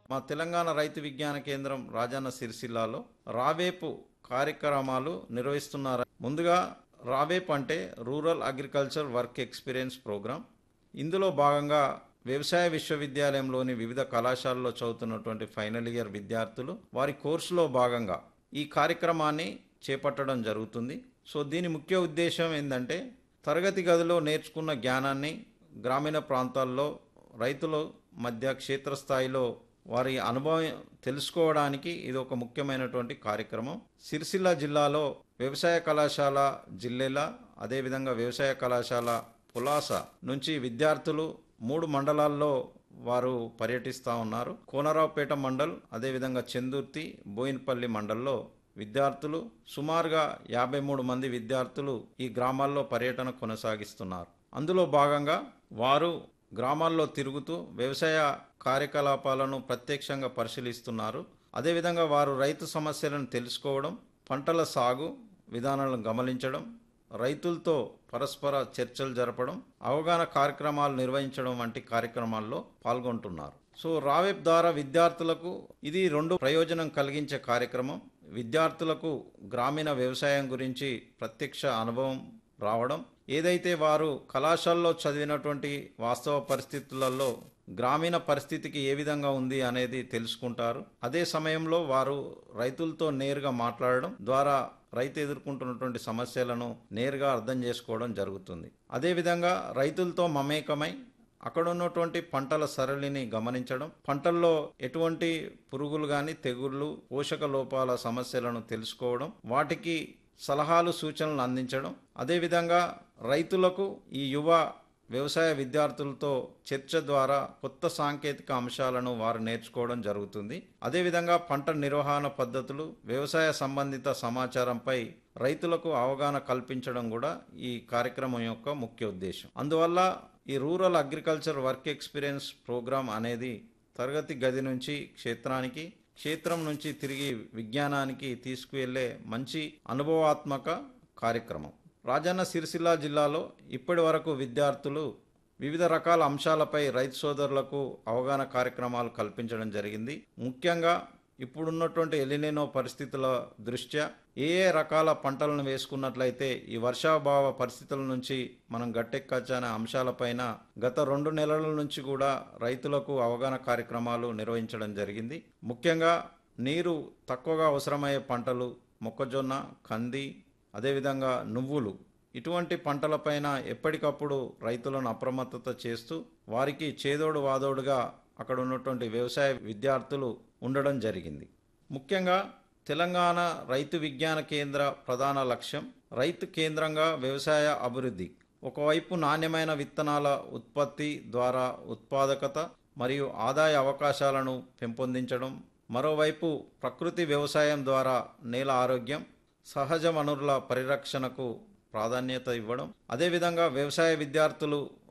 మా తెలంగాణ రైతు విజ్ఞాన కేంద్రం రాజన్న సిరిసిల్లాలో రావేపు కార్యక్రమాలు నిర్వహిస్తున్నారు ముందుగా రావేప్ అంటే rural agriculture work experience programme ఇందులో భాగంగా వ్యవసాయ విశ్వవిద్యాలయంలోని వివిధ కళాశాలలో చదువుతున్నటువంటి ఫైనల్ ఇయర్ విద్యార్థులు వారి కోర్సులో భాగంగా ఈ కార్యక్రమాన్ని చేపట్టడం జరుగుతుంది సో దీని ముఖ్య ఉద్దేశం ఏంటంటే తరగతి గదిలో నేర్చుకున్న జ్ఞానాన్ని గ్రామీణ ప్రాంతాల్లో రైతుల మధ్య క్షేత్రస్థాయిలో వారి అనుభవం తెలుసుకోవడానికి ఇది ఒక ముఖ్యమైనటువంటి కార్యక్రమం సిరిసిల్ల జిల్లాలో వ్యవసాయ కళాశాల జిల్లెల అదేవిధంగా వ్యవసాయ కళాశాల పులాస నుంచి విద్యార్థులు మూడు మండలాల్లో వారు పర్యటిస్తూ ఉన్నారు కోనరావుపేట మండల్ అదేవిధంగా చందుర్తి బోయినపల్లి మండల్లో విద్యార్థులు సుమారుగా యాభై మూడు మంది విద్యార్థులు ఈ గ్రామాల్లో పర్యటన కొనసాగిస్తున్నారు అందులో భాగంగా వారు గ్రామాల్లో తిరుగుతూ వ్యవసాయ కార్యకలాపాలను ప్రత్యక్షంగా పరిశీలిస్తున్నారు అదేవిధంగా వారు రైతు సమస్యలను తెలుసుకోవడం పంటల సాగు విధానాలను గమనించడం రైతులతో పరస్పర చర్చలు జరపడం అవగాహన కార్యక్రమాలు నిర్వహించడం వంటి కార్యక్రమాల్లో పాల్గొంటున్నారు సో రావెబ్ ద్వారా విద్యార్థులకు ఇది రెండు ప్రయోజనం కలిగించే కార్యక్రమం విద్యార్థులకు గ్రామీణ వ్యవసాయం గురించి ప్రత్యక్ష అనుభవం రావడం ఏదైతే వారు కళాశాలలో చదివినటువంటి వాస్తవ పరిస్థితులలో గ్రామీణ పరిస్థితికి ఏ విధంగా ఉంది అనేది తెలుసుకుంటారు అదే సమయంలో వారు రైతులతో నేరుగా మాట్లాడడం ద్వారా రైతు ఎదుర్కొంటున్నటువంటి సమస్యలను నేరుగా అర్థం చేసుకోవడం జరుగుతుంది అదేవిధంగా రైతులతో మమేకమై అక్కడ ఉన్నటువంటి పంటల సరళిని గమనించడం పంటల్లో ఎటువంటి పురుగులు కానీ తెగుళ్ళు పోషక లోపాల సమస్యలను తెలుసుకోవడం వాటికి సలహాలు సూచనలు అందించడం అదేవిధంగా రైతులకు ఈ యువ వ్యవసాయ విద్యార్థులతో చర్చ ద్వారా కొత్త సాంకేతిక అంశాలను వారు నేర్చుకోవడం జరుగుతుంది అదేవిధంగా పంట నిర్వహణ పద్ధతులు వ్యవసాయ సంబంధిత సమాచారంపై రైతులకు అవగాహన కల్పించడం కూడా ఈ కార్యక్రమం యొక్క ముఖ్య ఉద్దేశం అందువల్ల ఈ rural agriculture work experience programme అనేది తరగతి గది నుంచి క్షేత్రానికి క్షేత్రం నుంచి తిరిగి విజ్ఞానానికి తీసుకువెళ్లే మంచి అనుభవాత్మక కార్యక్రమం రాజన్న సిరిసిల్ల జిల్లాలో ఇప్పటి వరకు విద్యార్థులు వివిధ రకాల అంశాలపై రైతు సోదరులకు అవగాహన కార్యక్రమాలు కల్పించడం జరిగింది ముఖ్యంగా ఇప్పుడున్నటువంటి ఎలినేనో పరిస్థితుల దృష్ట్యా ఏ ఏ రకాల పంటలను వేసుకున్నట్లయితే ఈ వర్షాభావ పరిస్థితుల నుంచి మనం గట్టెక్కచ్చనే అంశాలపైన గత రెండు నెలల నుంచి కూడా రైతులకు అవగాహన కార్యక్రమాలు నిర్వహించడం జరిగింది ముఖ్యంగా నీరు తక్కువగా అవసరమయ్యే పంటలు మొక్కజొన్న కంది అదేవిధంగా నువ్వులు ఇటువంటి పంటలపైన ఎప్పటికప్పుడు రైతులను అప్రమత్తత చేస్తూ వారికి చేదోడు వాదోడుగా అక్కడ ఉన్నటువంటి వ్యవసాయ విద్యార్థులు ఉండడం జరిగింది ముఖ్యంగా తెలంగాణ రైతు విజ్ఞాన కేంద్ర ప్రధాన లక్ష్యం రైతు కేంద్రంగా వ్యవసాయ అభివృద్ధి ఒకవైపు నాణ్యమైన విత్తనాల ఉత్పత్తి ద్వారా ఉత్పాదకత మరియు ఆదాయ అవకాశాలను పెంపొందించడం మరోవైపు ప్రకృతి వ్యవసాయం ద్వారా నేల ఆరోగ్యం సహజ వనరుల పరిరక్షణకు ప్రాధాన్యత ఇవ్వడం అదేవిధంగా వ్యవసాయ విద్యార్థులు